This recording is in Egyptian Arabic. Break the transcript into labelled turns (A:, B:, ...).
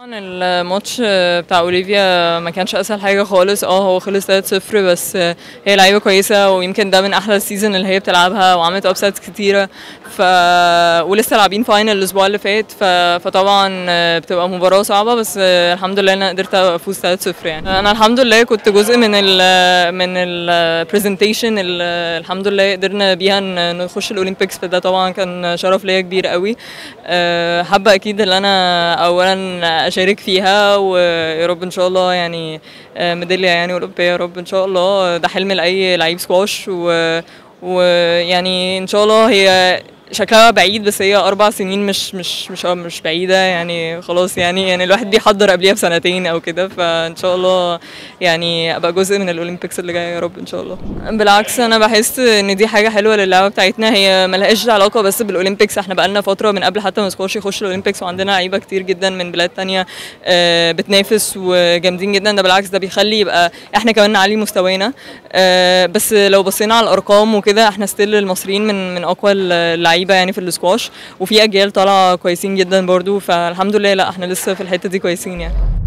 A: طبعا الماتش بتاع اوليفيا ما كانش اسهل حاجه خالص اه هو خلص 3-0 بس هي لعيبه كويسه ويمكن ده من احلى السيزون اللي هي بتلعبها وعملت ابسيتس كتيره ف ولسه لاعبين فاينل الاسبوع اللي فات ف... فطبعا بتبقى مباراه صعبه بس الحمد لله انا قدرت افوز 3-0 يعني انا الحمد لله كنت جزء من ال من البرزنتيشن الحمد لله قدرنا بيها نخش الاولمبيكس فده طبعا كان شرف ليا كبير قوي حابه اكيد ان انا اولا اشارك فيها ويا رب ان شاء الله يعني ميداليه يعني اولمبيه يا رب ان شاء الله ده حلم لاي لعيب سكواش و ويعني ان شاء الله هي شكلها بعيد بس هي اربع سنين مش مش مش مش بعيده يعني خلاص يعني يعني الواحد بيحضر قبليها بسنتين او كده فان شاء الله يعني ابقى جزء من الاولمبيكس اللي جايه يا رب ان شاء الله بالعكس انا بحس ان دي حاجه حلوه للعبه بتاعتنا هي ملهاش علاقه بس بالاولمبيكس احنا بقالنا فتره من قبل حتى ما سكوش يخش الاولمبيكس وعندنا لعيبه كتير جدا من بلاد تانية بتنافس وجامدين جدا ده بالعكس ده بيخلي يبقى احنا كمان نعلي مستوانا بس لو بصينا على الارقام وكده احنا ستيل المصريين من من اقوى اللعيبه لعيبه يعني في السكواش وفي اجيال طالعه كويسين جدا برضو فالحمد لله لا احنا لسه في الحته دي كويسين يعني